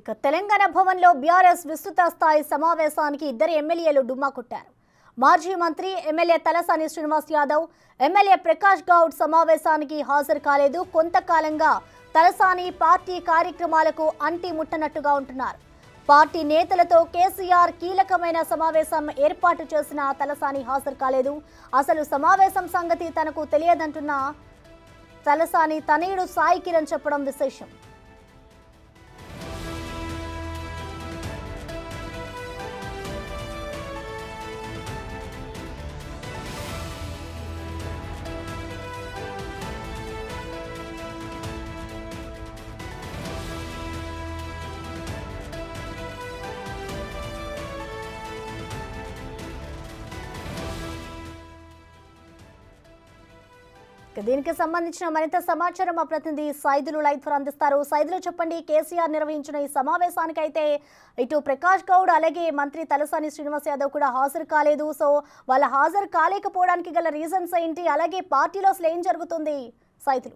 ఇక తెలంగాణ భవన్లో బీఆర్ఎస్ విస్తృత స్థాయి సమావేశానికి ఇద్దరు ఎమ్మెల్యేలు డుమ్మా కొట్టారు మాజీ మంత్రి ఎమ్మెల్యే తలసాని శ్రీనివాస్ యాదవ్ ఎమ్మెల్యే ప్రకాష్ గౌడ్ సమావేశానికి హాజరు కాలేదు కొంతకాలంగా తలసాని పార్టీ కార్యక్రమాలకు అంటి ముట్టనట్టుగా ఉంటున్నారు పార్టీ నేతలతో కేసీఆర్ కీలకమైన సమావేశం ఏర్పాటు చేసిన తలసాని హాజరు కాలేదు అసలు సమావేశం సంగతి తనకు తెలియదంటున్న తలసాని తనయుడు సాయి కిరణ్ చెప్పడం విశేషం ఇక దీనికి సంబంధించిన మరింత సమాచారం మా ప్రతినిధి సైదులు లైవ్ ద్వారా అందిస్తారు సైదులు చెప్పండి కేసీఆర్ నిర్వహించిన ఈ సమావేశానికి అయితే ఇటు ప్రకాష్ గౌడ్ అలాగే మంత్రి తలసాని శ్రీనివాస్ యాదవ్ కూడా హాజరు కాలేదు సో వాళ్ళ హాజరు కాలేకపోవడానికి గల రీజన్స్ ఏంటి అలాగే పార్టీలో అసలు ఏం జరుగుతుంది సైదులు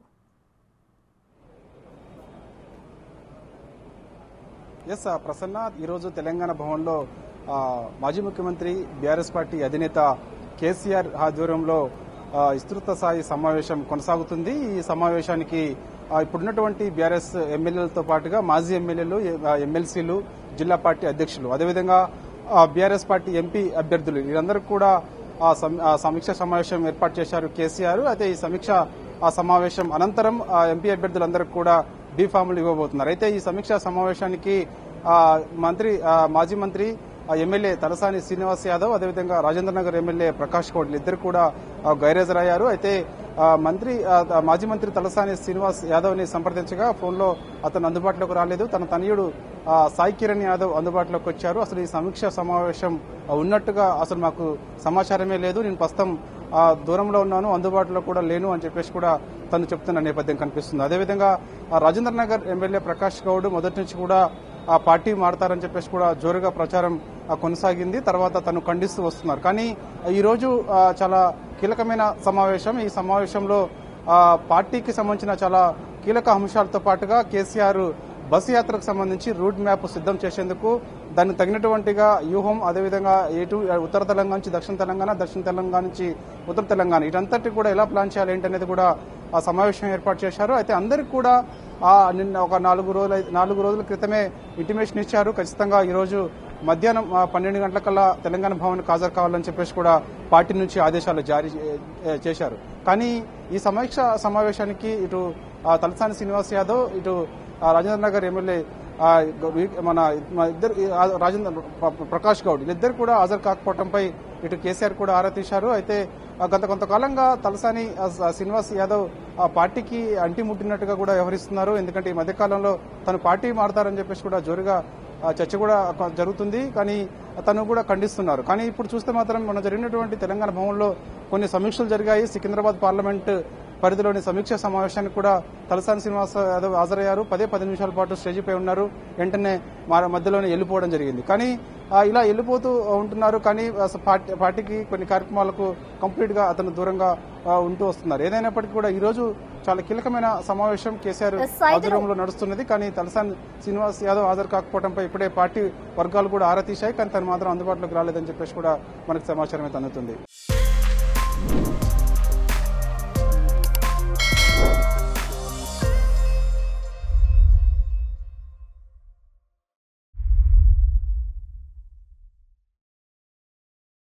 ఎస్ ఆ ప్రసన్న ఈరోజు తెలంగాణ భవన్లో ఆ, మాజీ ముఖ్యమంత్రి బీఆర్ఎస్ పార్టీ అధినేత కేసీఆర్ ఆధ్వర్యంలో ఆ, విస్తృత స్థాయి సమావేశం కొనసాగుతుంది ఈ సమావేశానికి ఆ, ఇప్పుడున్నటువంటి బీఆర్ఎస్ ఎమ్మెల్యేలతో పాటుగా మాజీ ఎమ్మెల్యేలు ఎ- ఎమ్మెల్సీలు జిల్లా పార్టీ అధ్యక్షులు అదేవిధంగా బీఆర్ఎస్ పార్టీ ఎంపీ అభ్యర్థులు వీరందరూ కూడా ఆ సమ- ఆ సమీక్ష సమావేశం ఏర్పాటు చేశారు కేసీఆర్ అయితే ఈ సమీక్ష ఆ సమావేశం అనంతరం ఆ ఎంపీ అభ్యర్థులందరికీ కూడా బీ ఫామ్లు ఇవ్వబోతున్నారు అయితే ఈ సమీక్షా సమావేశానికి ఆ, మంత్రి ఆ, మాజీ మంత్రి ఆ, ఎమ్మెల్యే తలసాని శ్రీనివాస్ యాదవ్ అదేవిధంగా రాజేంద్ర నగర్ ఎమ్మెల్యే ప్రకాష్ గౌడ్ ఇద్దరు కూడా ఆ, గైర్హాజరయ్యారు అయితే ఆ, మంత్రి ఆ, ఆ, మాజీ మంత్రి తలసాని శ్రీనివాస్ యాదవ్ ని సంప్రదించగా ఫోన్లో అతను అందుబాటులోకి రాలేదు తన తనయుడు ఆ, సాయి కిరణ్ యాదవ్ అందుబాటులోకి వచ్చారు అసలు ఈ సమీక్ష సమావేశం ఆ, ఉన్నట్టుగా అసలు మాకు సమాచారమే లేదు నేను ప్రస్తుతం ఆ, దూరంలో ఉన్నాను అందుబాటులో కూడా లేను అని చెప్పేసి కూడా తను చెప్తున్న నేపథ్యం కనిపిస్తుంది అదేవిధంగా ఆ, రాజేంద్ర నగర్ ఎమ్మెల్యే ప్రకాష్ గౌడ్ మొదటి నుంచి కూడా ఆ పార్టీ మారతారని చెప్పేసి కూడా జోరుగా ప్రచారం ఆ, కొనసాగింది తర్వాత తను ఖండిస్తూ వస్తున్నారు కానీ ఈ రోజు ఆ, చాలా కీలకమైన సమావేశం ఈ సమావేశంలో ఆ, పార్టీకి సంబంధించిన చాలా కీలక అంశాలతో పాటుగా కేసీఆర్ బస్సు యాత్రకు సంబంధించి రూట్ మ్యాప్ సిద్ధం చేసేందుకు దానికి తగినటువంటిగా వ్యూహం అదేవిధంగా ఎటు ఉత్తర తెలంగాణ నుంచి దక్షిణ తెలంగాణ దక్షిణ తెలంగాణ నుంచి ఉత్తర తెలంగాణ ఇటంతటి కూడా ఎలా ప్లాన్ చేయాలి ఏంటనేది కూడా ఆ సమావేశం ఏర్పాటు చేశారు అయితే అందరికి కూడా ఆ నిన్న ఒక నాలుగు రోజుల నాలుగు రోజుల క్రితమే ఇంటిమేషన్ ఇచ్చారు ఖచ్చితంగా ఈ రోజు మధ్యాహ్నం ఆ, పన్నెండు గంటలకల్లా తెలంగాణ భవన్కి హాజరు కావాలని చెప్పేసి కూడా పార్టీ నుంచి ఆదేశాలు జారీ చే- ఏ, చేశారు కానీ ఈ సమీక్ష సమావేశానికి ఇటు ఆ, తలసాని శ్రీనివాస్ యాదవ్ ఇటు ఆ, రాజేంద్ర నగర్ ఎమ్మెల్యే ఆ, వీ- మన మన ఇద్దరు ఈ, ఆ, రాజేంద్ర ప్ర- ప్రకాష్ గౌడ్ వీళ్ళిద్దరు కూడా హాజరు కాకపోవడంపై ఇటు కేసీఆర్ కూడా ఆరా తీశారు అయితే ఆ, గత కొంతకాలంగా తలసాని ఆ, స- శ్రీనివాస్ యాదవ్ ఆ పార్టీకి అంటి ముట్టినట్టుగా కూడా వ్యవహరిస్తున్నారు ఎందుకంటే ఈ మధ్యకాలంలో తను పార్టీ మారతారని చెప్పేసి కూడా జోరుగా ఆ, చర్చ కూడా కొ- జరుగుతుంది కానీ తను కూడా ఖండిస్తున్నారు కానీ ఇప్పుడు చూస్తే మాత్రం మన జరిగినటువంటి తెలంగాణ భవన్లో కొన్ని సమీక్షలు జరిగాయి సికింద్రాబాద్ పార్లమెంట్ పరిధిలోని సమీక్ష సమావేశానికి కూడా తలసాని శ్రీనివాస యాదవ్ హాజరయ్యారు పదే పది నిమిషాల పాటు స్టేజీపై ఉన్నారు వెంటనే మా మధ్యలోనే వెళ్ళిపోవడం జరిగింది కానీ ఆ, ఇలా వెళ్ళిపోతూ ఉంటున్నారు కానీ అసలు పార్టీ- పార్టీకి కొన్ని కార్యక్రమాలకు కంప్లీట్ గా అతను దూరంగా ఆ, ఉంటూ వస్తున్నారు ఏదైనప్పటికీ కూడా ఈ రోజు చాలా కీలకమైన సమావేశం కేసీఆర్ Yes, Saidulu. ఆధ్వర్యంలో నడుస్తున్నది కానీ తలసాని శ్రీనివాస్ యాదవ్ హాజరు కాకపోవడంపై ఇప్పుడే పార్టీ వర్గాలు కూడా ఆరా తీశాయి కానీ తను మాత్రం అందుబాటులోకి రాలేదని చెప్పేసి కూడా మనకు సమాచారం అయితే అందుతుంది